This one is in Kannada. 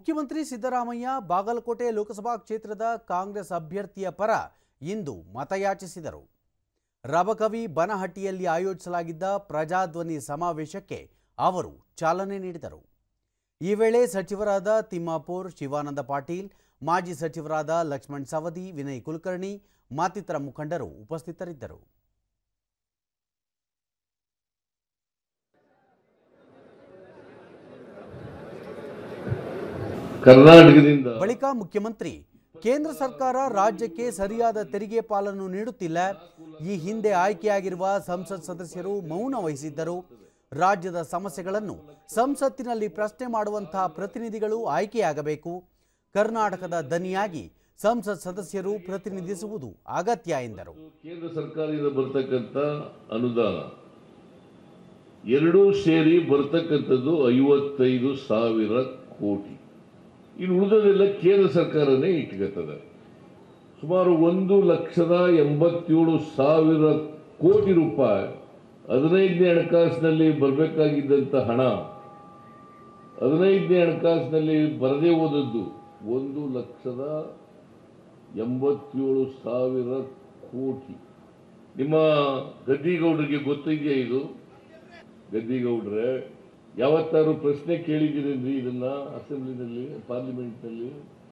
ಮುಖ್ಯಮಂತ್ರಿ ಸಿದ್ದರಾಮಯ್ಯ ಬಾಗಲಕೋಟೆ ಲೋಕಸಭಾ ಕ್ಷೇತ್ರದ ಕಾಂಗ್ರೆಸ್ ಅಭ್ಯರ್ಥಿಯ ಪರ ಇಂದು ಮತಯಾಚಿಸಿದರು ರಬಕವಿ ಬನಹಟ್ಟಿಯಲ್ಲಿ ಆಯೋಜಿಸಲಾಗಿದ್ದ ಪ್ರಜಾಧ್ವನಿ ಸಮಾವೇಶಕ್ಕೆ ಅವರು ಚಾಲನೆ ನೀಡಿದರು ಈ ವೇಳೆ ಸಚಿವರಾದ ತಿಮ್ಮಾಪುರ್ ಶಿವಾನಂದ ಪಾಟೀಲ್ ಮಾಜಿ ಸಚಿವರಾದ ಲಕ್ಷ್ಮಣ್ ಸವದಿ ವಿನಯ್ ಕುಲಕರ್ಣಿ ಮತ್ತಿತರ ಮುಖಂಡರು ಉಪಸ್ಥಿತರಿದ್ದರು ಕರ್ನಾಟಕದಿಂದ ಬಳಿಕ ಮುಖ್ಯಮಂತ್ರಿ ಕೇಂದ್ರ ಸರ್ಕಾರ ರಾಜ್ಯಕ್ಕೆ ಸರಿಯಾದ ತೆರಿಗೆ ಪಾಲನ್ನು ನೀಡುತ್ತಿಲ್ಲ ಈ ಹಿಂದೆ ಆಯ್ಕೆಯಾಗಿರುವ ಸಂಸತ್ ಸದಸ್ಯರು ಮೌನ ವಹಿಸಿದ್ದರು ರಾಜ್ಯದ ಸಮಸ್ಯೆಗಳನ್ನು ಸಂಸತ್ತಿನಲ್ಲಿ ಪ್ರಶ್ನೆ ಮಾಡುವಂತಹ ಪ್ರತಿನಿಧಿಗಳು ಆಯ್ಕೆಯಾಗಬೇಕು ಕರ್ನಾಟಕದ ದನಿಯಾಗಿ ಸಂಸತ್ ಸದಸ್ಯರು ಪ್ರತಿನಿಧಿಸುವುದು ಅಗತ್ಯ ಎಂದರು ಕೇಂದ್ರ ಸರ್ಕಾರದಿಂದ ಬರ್ತಕ್ಕಂಥ ಅನುದಾನ ಎರಡೂ ಸೇರಿ ಬರ್ತಕ್ಕಂಥದ್ದು ಐವತ್ತೈದು ಸಾವಿರ ಕೋಟಿ ಇನ್ನು ಉಳಿದದೆಲ್ಲ ಕೇಂದ್ರ ಸರ್ಕಾರನೇ ಇಟ್ಕೊತದೆ ಸುಮಾರು ಒಂದು ಲಕ್ಷದ ಎಂಬತ್ತೇಳು ಸಾವಿರ ಕೋಟಿ ರೂಪಾಯಿ ಹದಿನೈದನೇ ಹಣಕಾಸಿನಲ್ಲಿ ಬರಬೇಕಾಗಿದ್ದಂಥ ಹಣ ಹದಿನೈದನೇ ಹಣಕಾಸಿನಲ್ಲಿ ಬರದೇ ಹೋದದ್ದು ಒಂದು ಲಕ್ಷದ ಎಂಬತ್ತೇಳು ಸಾವಿರ ಕೋಟಿ ನಿಮ್ಮ ಗದ್ದಿಗೌಡರಿಗೆ ಗೊತ್ತಿದೆಯಾ ಇದು ಗದ್ದಿಗೌಡ್ರೆ ಯಾವತ್ತಾರು ಪ್ರಶ್ನೆ ಕೇಳಿದ್ದೀರೇನ್ರಿ ಇದನ್ನ ಅಸೆಂಬ್ಲಿನಲ್ಲಿ ಪಾರ್ಲಿಮೆಂಟ್ನಲ್ಲಿ